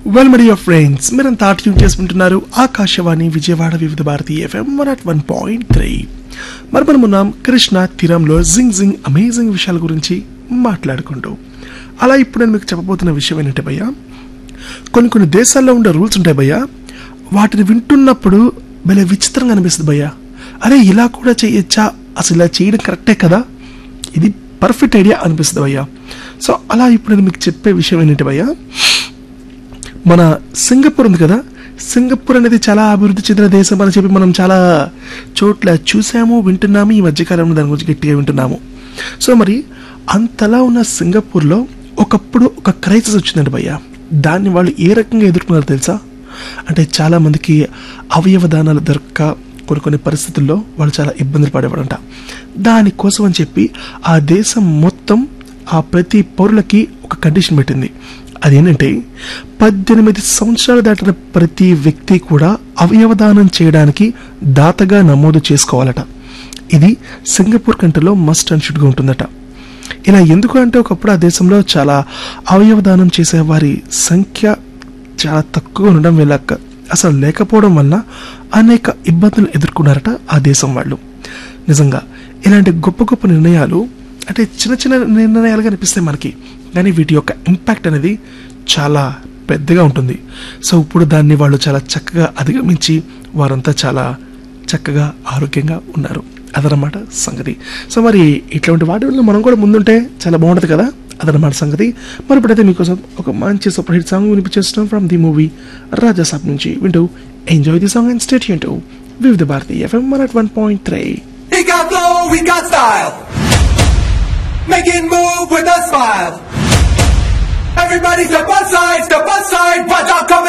Well మరి your friends మీరంతా tune చేసుకుంటున్నారు Akashvani Vijayawada Vividh Bharati FM one at one point three మరి మనం ఉన్నాం కృష్ణ తీరంలో జింగ్ జింగ్ అమేజింగ్ విషయాల గురించి మాట్లాడుకుంటూ అలా ఇప్పుడు నేను మీకు చెప్పబోతున్న విషయం ఏంటంటే భయ్యా కొన్ని కొన్ని దేశాల్లో ఉండే రూల్స్ ఉంటాయి భయ్యా వాటిని వింటున్నప్పుడు భలే విచిత్రంగా అనిపిస్తుంది భయ్యా అరే ఇలా కూడా చేయొచ్చా అసలు ఇలా చేయడం కరెక్టే కదా ఇది పర్ఫెక్ట్ ఐడియా అనిపిస్తుంది భయ్యా సో అలా ఇప్పుడు నేను మీకు చెప్పే విషయం ఏంటంటే భయ్యా మన సింగపూర్ ఉంది కదా సింగపూర్ అనేది చాలా అభివృద్ధి చెందిన దేశం అని చెప్పి మనం చాలా చోట్ల చూసాము వింటున్నాము ఈ మధ్యకాలంలో దాని గురించి గట్టిగా వింటున్నాము సో మరి అంతలా ఉన్న సింగపూర్లో ఒకప్పుడు ఒక క్రైసిస్ వచ్చిందండి భయ్య దాన్ని వాళ్ళు ఏ రకంగా ఎదుర్కొన్నారో తెలుసా అంటే చాలా మందికి అవయవ దానాలు దొరక్క కొన్ని కొన్ని పరిస్థితుల్లో వాళ్ళు చాలా ఇబ్బందులు పడేవాడంట దానికోసం అని చెప్పి ఆ దేశం మొత్తం ఆ ప్రతి పౌరులకి ఒక కండిషన్ పెట్టింది అదేంటంటే పద్దెనిమిది సంవత్సరాలు దాటిన ప్రతి వ్యక్తి కూడా అవయవదానం చేయడానికి దాతగా నమోదు చేసుకోవాలట ఇది సింగపూర్ కంట్రీలో మస్ట్ అండ్ షుడ్గా ఉంటుందట ఇలా ఎందుకు అంటే ఒకప్పుడు ఆ దేశంలో చాలా అవయవదానం చేసే వారి సంఖ్య చాలా తక్కువ ఉండడం వల్ల అసలు లేకపోవడం వల్ల అనేక ఇబ్బందులు ఎదుర్కొన్నారట ఆ దేశం వాళ్ళు నిజంగా ఇలాంటి గొప్ప గొప్ప నిర్ణయాలు అంటే చిన్న చిన్న నిర్ణయాలుగా అనిపిస్తాయి మనకి కానీ వీటి యొక్క ఇంపాక్ట్ అనేది చాలా పెద్దగా ఉంటుంది సో ఇప్పుడు దాన్ని వాళ్ళు చాలా చక్కగా అధిగమించి వారంతా చాలా చక్కగా ఆరోగ్యంగా ఉన్నారు అదనమాట సంగతి సో మరి ఇట్లాంటి వాటి వల్ల మనం కూడా ముందుంటే చాలా బాగుంటుంది కదా అదనమాట సంగతి మరి ఇప్పుడైతే మీకోసం ఒక మంచి సూపర్ హిట్ సాంగ్ వినిపించేస్తున్నాం ఫ్రమ్ ది మూవీ రాజాసాబ్ నుంచి వింటూ enjoy the song and stay tuned to Vividh Bharati FM one at one point three He got flow, we got style. Making move with a smile. Everybody step aside, step aside, watch out, come